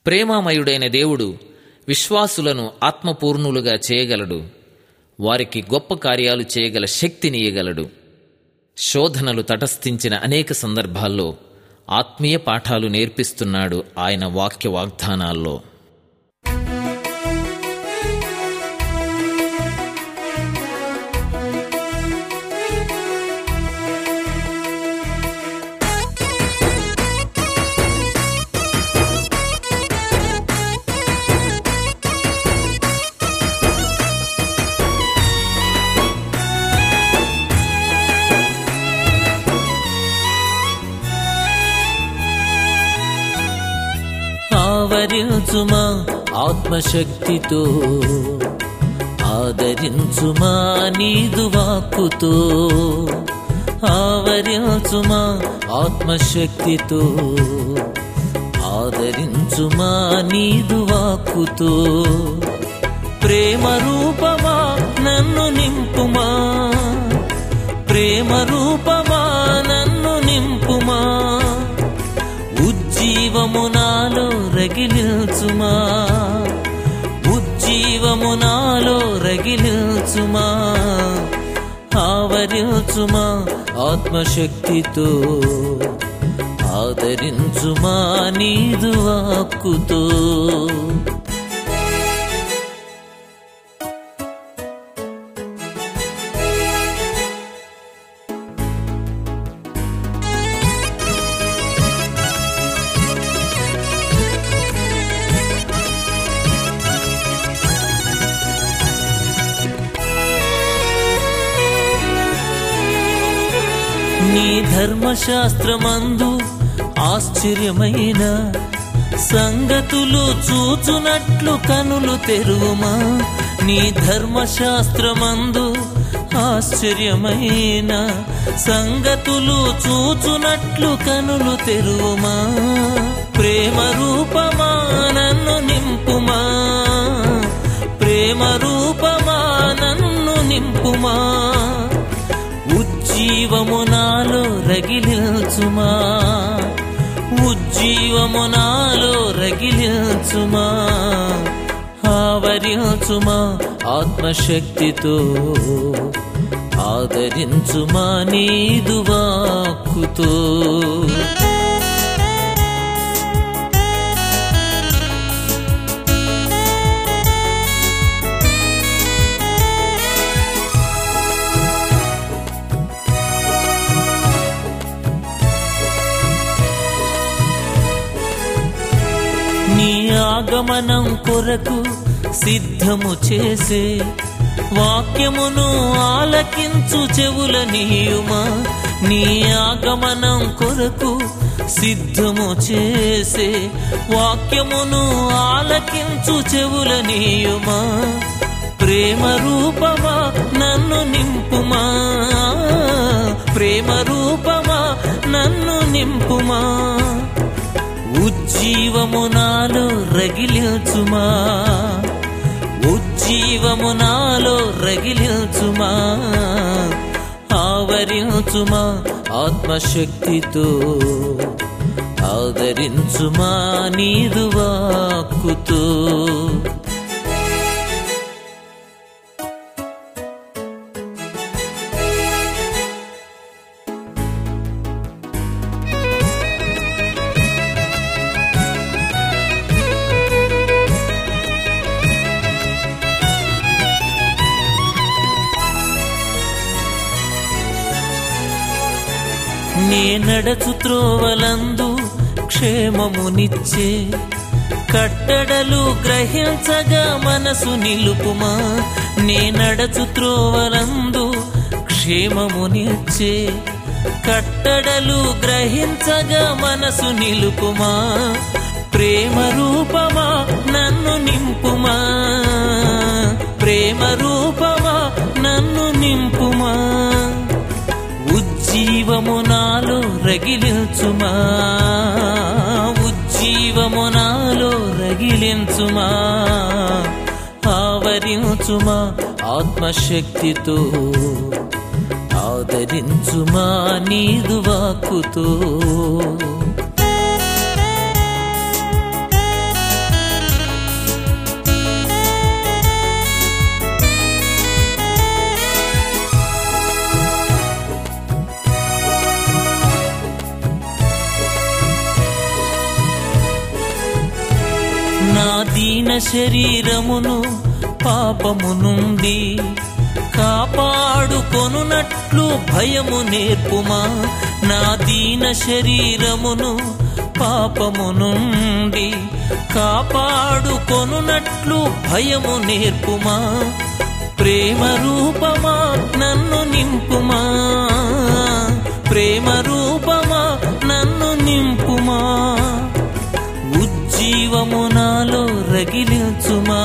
ప్రేమామయుడైన దేవుడు విశ్వాసులను ఆత్మపూర్ణులుగా చేయగలడు వారికి గొప్ప కార్యాలు చేయగల శక్తినియగలడు శోధనలు తటస్థించిన అనేక సందర్భాల్లో ఆత్మీయ పాఠాలు నేర్పిస్తున్నాడు ఆయన వాక్య వాగ్దానాల్లో ఆవరించుమా ఆత్మశక్తితో ఆదరించుమా నీదు వాక్కుతో ఆవరించుమా ఆత్మశక్తితో ఆదరించుమా నీదు వాక్కుతో ప్రేమ రూపమా నన్ను నింపుమా ప్రేమ రూపమా నన్ను నింపుమా ఉజ్జీవము నాలో రగిలిల్చుమా ఉజ్జీవము నాలో రగిలిల్చుమా ఆవరించుమా ఆత్మశక్తితో ఆదరించుమా నీదు వాక్కుతో నీ ధర్మశాస్త్రమందు ఆశ్చర్యమైన సంగతులు చూచునట్లు కనులు తెరువుమా నీ ధర్మశాస్త్రమందు ఆశ్చర్యమైన సంగతులు చూచునట్లు కనులు తెరువుమా ప్రేమ రూపమా నన్ను నింపుమా ప్రేమ రూపమా నన్ను నింపుమా ఉజ్జీవము నాలో రగిలిల్చుమా ఉజ్జీవము నాలో రగిలిల్చుమా ఆవరించుమా ఆత్మశక్తితో ఆదరించుమా నీదు వాక్కుతో నీ ఆగమనం కొరకు సిద్ధము చేసే వాక్యమును ఆలకించు చెవుల నీయుమా నీ ఆగమనం కొరకు సిద్ధము చేసే వాక్యమును ఆలకించు చెవుల నీయుమా ప్రేమ రూపమా నన్ను నింపుమా ప్రేమ రూపమా నన్ను నింపుమా ఉజ్జీవము నాలో రగిలిల్చుమా ఉజ్జీవము నాలో రగిలిల్చుమా ఆవరించుమా ఆత్మశక్తితో ఆదరించుమా నీదు వాక్కుతో నే నడచు త్రోవలందు క్షేమమునిచ్చే కట్టడలు గ్రహించగా మనసు నిలుపుమా నే నడచు త్రోవలందు క్షేమమునిచ్చే కట్టడలు గ్రహించగా మనసు నిలుపుమా ప్రేమ రూపమా నన్ను నింపుమా ప్రేమ రూపమా నన్ను నింపుమా ఉజ్జీవము నాలో రగిలించుమా ఉజ్జీవము నాలో రగిలించుమా ఆవరించుమా ఆత్మశక్తితో ఆదరించుమా నీదు వాక్కుతో నా దీన శరీరమును పాపము నుండి కాపాడుకొనున్నట్లు భయము నేర్పుమా నా దీన శరీరమును పాపము నుండి కాపాడుకొనున్నట్లు భయము నేర్పుమా ప్రేమ రూపమా నన్ను నింపుమా ప్రేమ రూపమా నన్ను నింపుమా ఉజ్జీవము నాలో రగిలించుమా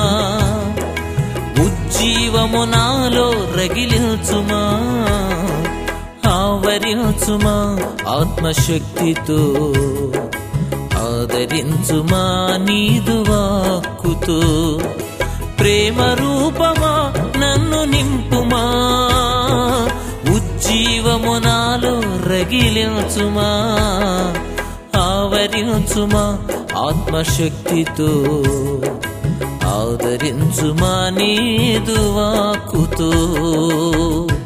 ఉజ్జీవము నాలో రగిలించుమా ఆవరించుమా ఆత్మశక్తితో ఆదరించుమా నీదు వాక్కుతో ప్రేమ రూపమా నన్ను నింపుమా ఉజ్జీవము నాలో రగిలించుమా ఆవరించుమా ఆత్మశక్తితో ఆదరించుమా నీదు వాక్కుతో